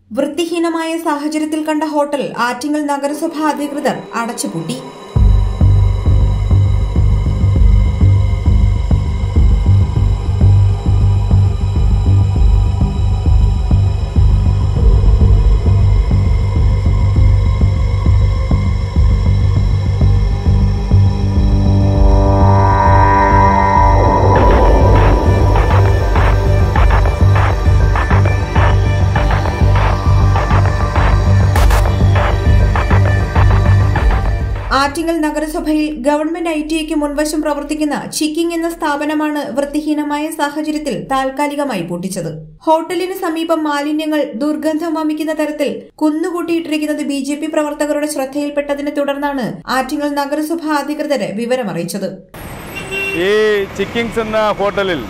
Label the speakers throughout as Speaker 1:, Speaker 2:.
Speaker 1: വൃത്തിഹീനമായ സാഹചര്യത്തിൽ കണ്ട ഹോട്ടൽ ആറ്റിങ്ങൽ നഗരസഭ അധികൃതർ അടച്ചുപൂട്ടി ആറ്റിങ്ങൽ നഗരസഭയിൽ ഗവൺമെന്റ് ഐ ടി ഐക്ക് മുൻവശം പ്രവർത്തിക്കുന്ന ചിക്കിംഗ് എന്ന സ്ഥാപനമാണ് വൃത്തിഹീനമായ സാഹചര്യത്തിൽ താൽക്കാലികമായി പൂട്ടിച്ചത് ഹോട്ടലിന് സമീപം മാലിന്യങ്ങൾ ദുർഗന്ധം വമിക്കുന്ന തരത്തിൽ കുന്നുകൂട്ടിയിട്ടിരിക്കുന്നത് ബി ജെ പി പ്രവർത്തകരുടെ ശ്രദ്ധയിൽപ്പെട്ടതിനെ തുടർന്നാണ് ആറ്റിങ്ങൽ നഗരസഭ അധികൃതരെ വിവരമറിയിച്ചത്
Speaker 2: ഈ ചിക്കിങ്സ് എന്ന ഹോട്ടലിൽ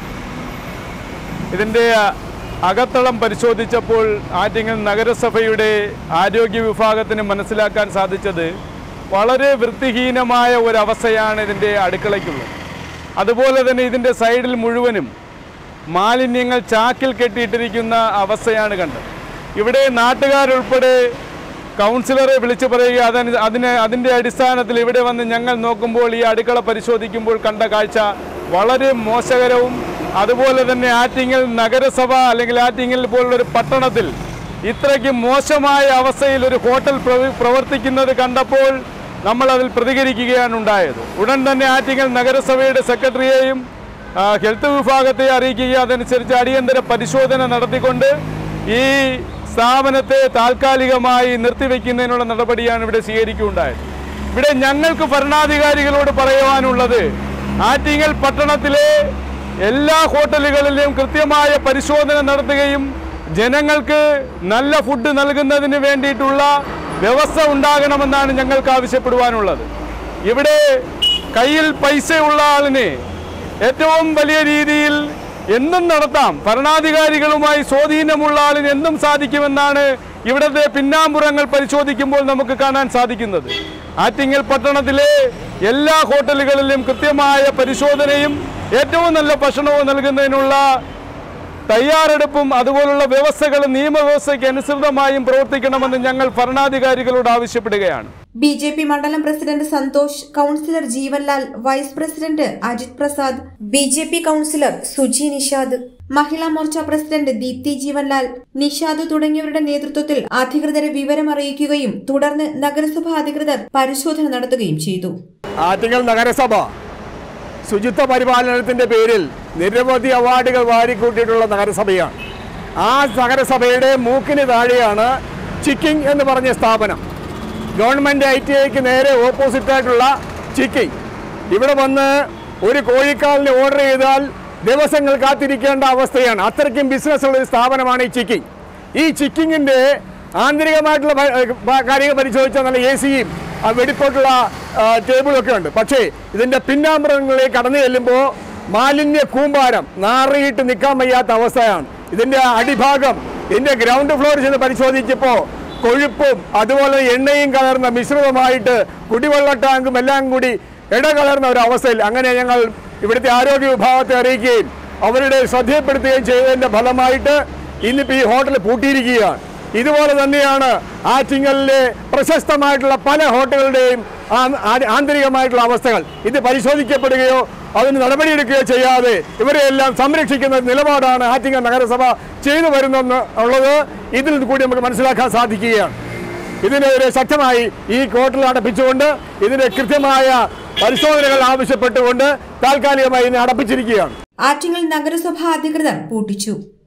Speaker 2: ഇതിൻ്റെ അകത്തളം പരിശോധിച്ചപ്പോൾ ആറ്റിങ്ങൽ നഗരസഭയുടെ ആരോഗ്യ വിഭാഗത്തിന് മനസ്സിലാക്കാൻ സാധിച്ചത് വളരെ വൃത്തിഹീനമായ ഒരവസ്ഥയാണ് ഇതിൻ്റെ അടുക്കളയ്ക്കുള്ളത് അതുപോലെ തന്നെ ഇതിൻ്റെ സൈഡിൽ മുഴുവനും മാലിന്യങ്ങൾ ചാക്കിൽ കെട്ടിയിട്ടിരിക്കുന്ന അവസ്ഥയാണ് കണ്ടത് ഇവിടെ നാട്ടുകാരുൾപ്പെടെ കൗൺസിലറെ വിളിച്ചു പറയുക അതിന് അതിന് അതിൻ്റെ അടിസ്ഥാനത്തിൽ ഇവിടെ വന്ന് ഞങ്ങൾ നോക്കുമ്പോൾ ഈ അടുക്കള പരിശോധിക്കുമ്പോൾ കണ്ട കാഴ്ച വളരെ മോശകരവും അതുപോലെ തന്നെ ആറ്റിങ്ങൽ നഗരസഭ അല്ലെങ്കിൽ ആറ്റിങ്ങൽ പോലുള്ളൊരു പട്ടണത്തിൽ ഇത്രയ്ക്ക് മോശമായ അവസ്ഥയിൽ ഒരു ഹോട്ടൽ പ്രവ- പ്രവർത്തിക്കുന്നത് കണ്ടപ്പോൾ നമ്മൾ അതിൽ പ്രതികരിക്കുകയാണ് ഉണ്ടായത് ഉടൻ തന്നെ ആറ്റിങ്ങൽ നഗരസഭയുടെ സെക്രട്ടറിയെയും ആ, ഹെൽത്ത് വിഭാഗത്തെ അറിയിക്കുക അതനുസരിച്ച് അടിയന്തര പരിശോധന നടത്തിക്കൊണ്ട് ഈ സ്ഥാപനത്തെ താൽക്കാലികമായി നിർത്തിവെക്കുന്നതിനുള്ള നടപടിയാണ് ഇവിടെ സ്വീകരിക്കുകയുണ്ടായത് ഇവിടെ ഞങ്ങൾക്ക് ഭരണാധികാരികളോട് പറയുവാനുള്ളത് ആറ്റിങ്ങൽ പട്ടണത്തിലെ എല്ലാ ഹോട്ടലുകളിലും കൃത്യമായ പരിശോധന നടത്തുകയും ജനങ്ങൾക്ക് നല്ല ഫുഡ് നൽകുന്നതിന് വേണ്ടിയിട്ടുള്ള വ്യവസ്ഥ ഉണ്ടാകണമെന്നാണ് ഞങ്ങൾക്ക് ആവശ്യപ്പെടുവാനുള്ളത് ഇവിടെ കയ്യിൽ പൈസയുള്ള ആളിന് ഏറ്റവും വലിയ രീതിയിൽ എന്തും നടത്താം ഭരണാധികാരികളുമായി സ്വാധീനമുള്ള ആളിന് എന്തും സാധിക്കുമെന്നാണ് ഇവിടുത്തെ പിന്നാമ്പുറങ്ങൾ പരിശോധിക്കുമ്പോൾ നമുക്ക് കാണാൻ സാധിക്കുന്നത് ആറ്റിങ്ങൽ പട്ടണത്തിലെ എല്ലാ ഹോട്ടലുകളിലും കൃത്യമായ പരിശോധനയും ഏറ്റവും നല്ല ഭക്ഷണവും നൽകുന്നതിനുള്ള തയ്യാറെടുപ്പും അതുപോലുള്ള വ്യവസ്ഥകളും നിയമവ്യവസ്ഥയ്ക്ക് അനുസൃതമായും പ്രവർത്തിക്കണമെന്ന് ഞങ്ങൾ ഭരണാധികാരികളോട് ആവശ്യപ്പെടുകയാണ്
Speaker 1: ബി ജെ പി മണ്ഡലം president Santhosh councillor Jeevanlal vice president Ajith Prasad B J P councillor Suji Nishad Mahila Morcha president Deepthi Jeevanlal Nishad തുടങ്ങിയവരുടെ നേതൃത്വത്തിൽ അധികൃതരെ വിവരമറിയിക്കുകയും തുടർന്ന് നഗരസഭാ അധികൃതർ പരിശോധന നടത്തുകയും ചെയ്തു
Speaker 3: ആറ്റിങ്ങൽ നഗരസഭ ശുചിത്വ പരിപാലനത്തിൻ്റെ പേരിൽ നിരവധി അവാർഡുകൾ വാരിക്കൂട്ടിയിട്ടുള്ള നഗരസഭയാണ് ആ നഗരസഭയുടെ മൂക്കിന് താഴെയാണ് ചിക്കിങ് എന്ന് പറഞ്ഞ സ്ഥാപനം ഗവൺമെൻറ് ഐ ടി ഐക്ക് നേരെ ഓപ്പോസിറ്റായിട്ടുള്ള ചിക്കിങ് ഇവിടെ വന്ന് ഒരു കോഴിക്കാലിന് ഓർഡർ ചെയ്താൽ ദിവസങ്ങൾ കാത്തിരിക്കേണ്ട അവസ്ഥയാണ് അത്രയ്ക്കും ബിസിനസ് ഉള്ള ഒരു സ്ഥാപനമാണ് ഈ ചിക്കിങ് ഈ ചിക്കിങ്ങിൻ്റെ ആന്തരികമായിട്ടുള്ള ഭ- ഭ- കാര്യങ്ങൾ പരിശോധിച്ചാൽ നല്ല എ സിയും വെടിപ്പോട്ടുള്ള ആ, ടേബിളൊക്കെ ഉണ്ട് പക്ഷേ ഇതിൻ്റെ പിന്നാമ്പുറങ്ങളിലേക്ക് കടന്നു ചെല്ലുമ്പോൾ മാലിന്യ കൂമ്പാരം നാറിയിട്ട് നിൽക്കാൻ വയ്യാത്ത അവസ്ഥയാണ് ഇതിൻ്റെ അടിഭാഗം ഇതിൻ്റെ ഗ്രൗണ്ട് ഫ്ലോർ ചെന്ന് പരിശോധിച്ചപ്പോൾ കൊഴുപ്പും അതുപോലെ എണ്ണയും കലർന്ന മിശ്രിതമായിട്ട് കുടിവെള്ള ടാങ്കും എല്ലാം കൂടി ഇടകലർന്ന ഒരു അവസ്ഥയിൽ അങ്ങനെ ഞങ്ങൾ ഇവിടുത്തെ ആരോഗ്യ വിഭാഗത്തെ അറിയിക്കുകയും അവരുടെ ശ്രദ്ധയപ്പെടുത്തുകയും ചെയ്തതിൻ്റെ ഫലമായിട്ട് ഇന്നിപ്പോൾ ഈ ഹോട്ടൽ പൂട്ടിയിരിക്കുകയാണ് ഇതുപോലെ തന്നെയാണ് ആറ്റിങ്ങലിലെ പ്രശസ്തമായിട്ടുള്ള പല ഹോട്ടലുകളുടെയും ആ- ആ- ആന്തരികമായിട്ടുള്ള അവസ്ഥകൾ ഇത് പരിശോധിക്കപ്പെടുകയോ അതിന് നടപടിയെടുക്കുകയോ ചെയ്യാതെ ഇവരെയെല്ലാം സംരക്ഷിക്കുന്ന നിലപാടാണ് ആറ്റിങ്ങൽ നഗരസഭ ചെയ്തു വരുന്നെന്ന് ഉള്ളത് ഇതിൽ കൂടി നമുക്ക് മനസ്സിലാക്കാൻ സാധിക്കുകയാണ് ഇതിനെതിരെ ശക്തമായി ഈ ഹോട്ടൽ അടപ്പിച്ചുകൊണ്ട് ഇതിന്റെ കൃത്യമായ പരിശോധനകൾ ആവശ്യപ്പെട്ടുകൊണ്ട് താൽക്കാലികമായി ഇതിനെ അടപ്പിച്ചിരിക്കുകയാണ്
Speaker 1: ആറ്റിങ്ങൽ നഗരസഭാ അധികൃതർ പൂട്ടിച്ചു